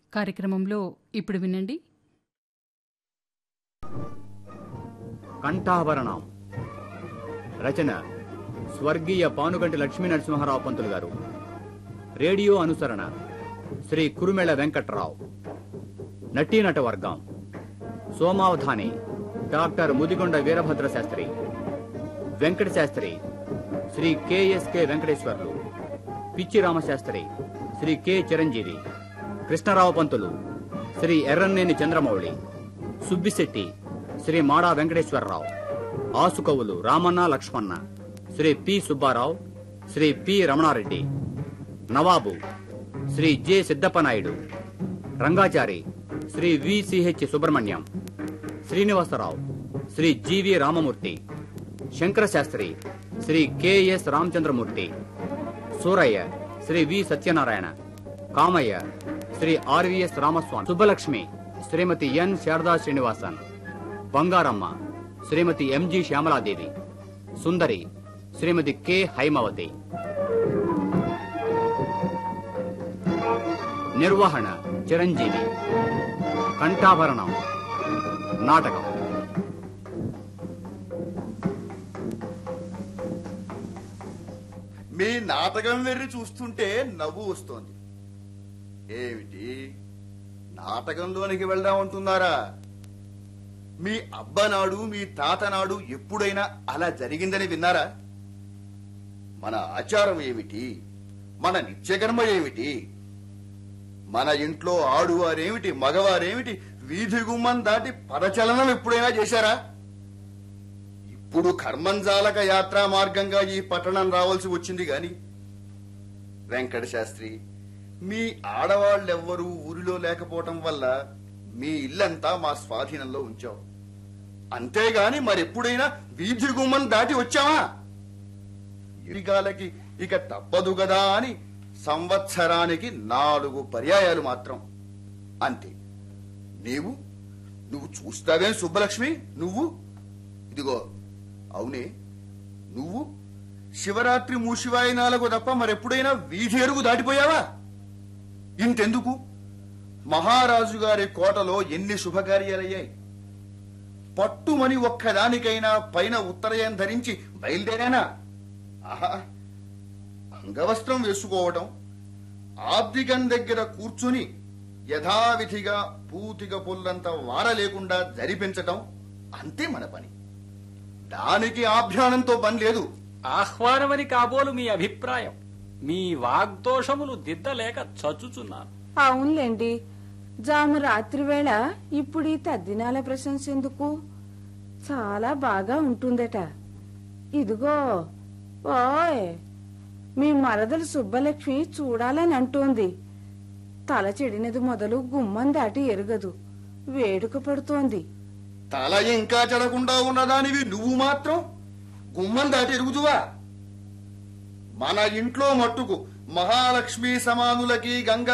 కార్యక్రమంలో ఇప్పుడు వినండి కంఠాభరణం రచన స్వర్గీయ పానుగంటి లక్ష్మీ నరసింహారావు పంతులు గారు రేడియో అనుసరణ శ్రీ కురుమెళ వెంకట్రావు నటీనట వర్గం Somavadhani doctor Mudigonda Veerabhadra Sastry Venkata Sastry Shri K S K Venkateswarlu Pichi Ramasastri Shri K Chiranjeevi Krishnarao Pantulu Shri Erranneni Chandramouli Subbisetty Shri Mada Venkateswararao ఆసుకవులు రామన్న లక్ష్మణ శ్రీ పి సుబ్బారావు శ్రీ పి రమణారెడ్డి నవాబు Shri J Siddappanaidu Rangachari Shri V C H Subrahmanyam Srinivasarao Shri G V Ramamurthy Shankarasastry Shri K S Ramachandramurthy Surayya Shri V Satyanarayana Kamayya Shri R V S Ramaswamy Subbalakshmi శ్రీమతి ఎన్ శారదా శ్రీనివాసన్ బంగారమ్మ శ్రీమతి ఎంజి శ్యామలాదేవి సుందరి శ్రీమతి కె హైమవతి నిర్వహణ చిరంజీవి కంఠాభరణం నాటకం మీ నాటకం వెర్రి చూస్తుంటే నవ్వు వస్తోంది ఏమిటి నాటకంలోనికి వెళ్దామంటున్నారా మీ అబ్బనాడు మీ తాతనాడు ఎప్పుడైనా అలా జరిగిందని విన్నారా మన ఆచారం ఏమిటి మన నిత్యకర్మ ఏమిటి మన ఇంట్లో ఆడువారేమిటి మగవారేమిటి వీధి గుమ్మం దాటి పదచలనం ఎప్పుడైనా చేశారా ఇప్పుడు కర్మంజాలక యాత్రా మార్గంగా ఈ పట్టణం రావాల్సి వచ్చింది గాని వెంకట శాస్త్రి మీ ఆడవాళ్ళెవ్వరూ ఊరిలో లేకపోవటం వల్ల మీ ఇల్లంతా మా స్వాధీనంలో ఉంచాం అంతేగాని మరెప్పుడైనా వీధి గుమ్మం దాటి వచ్చావా ఇరిగాలకి ఇక తప్పదు గదా అని సంవత్సరానికి నాలుగు పర్యాయాలు మాత్రం అంతే నీవు నువ్వు చూస్తావేం సుబ్బలక్ష్మి నువ్వు ఇదిగో అవునే నువ్వు శివరాత్రి మూషివాయినాలకు తప్ప మరెప్పుడైనా వీధి ఎరుగు దాటిపోయావా ఇంతెందుకు మహారాజు గారి కోటలో ఎన్ని శుభకార్యాలయ్యాయి పట్టుమని ఒక్కదానికైనా పైన ఉత్తరయం ధరించి బయలుదేరానా ఆహా అంగవస్త్రం వేసుకోవటం ఆబ్దికం దగ్గర కూర్చుని యథావిధిగా పూతిక పుల్లంత వార లేకుండా జరిపించటం అంతే మన పని దానికి ఆభ్యానంతో పని లేదు ఆహ్వానమని కాబోలు మీ అభిప్రాయం మీ వాగ్దోషములు దిద్దలేక చచ్చుచున్నాను అవునులేండి జాము రాత్రి వేళ ఇప్పుడు ఈ తద్దినాల ప్రశంస ఎందుకు చాలా బాగా ఉంటుందట ఇదిగో ఓయ్ మీ మరదలు సుబ్బలక్ష్మి చూడాలని అంటోంది తల చెడినది మొదలు గుమ్మం దాటి ఎరగదు వేడుక పడుతోంది తల ఇంకా చెడకుండా ఉన్నదానివి నువ్వు మాత్రం గుమ్మం దాటి ఎరుగుదువా మన ఇంట్లో మట్టుకు మహాలక్ష్మి సమానులకి గంగా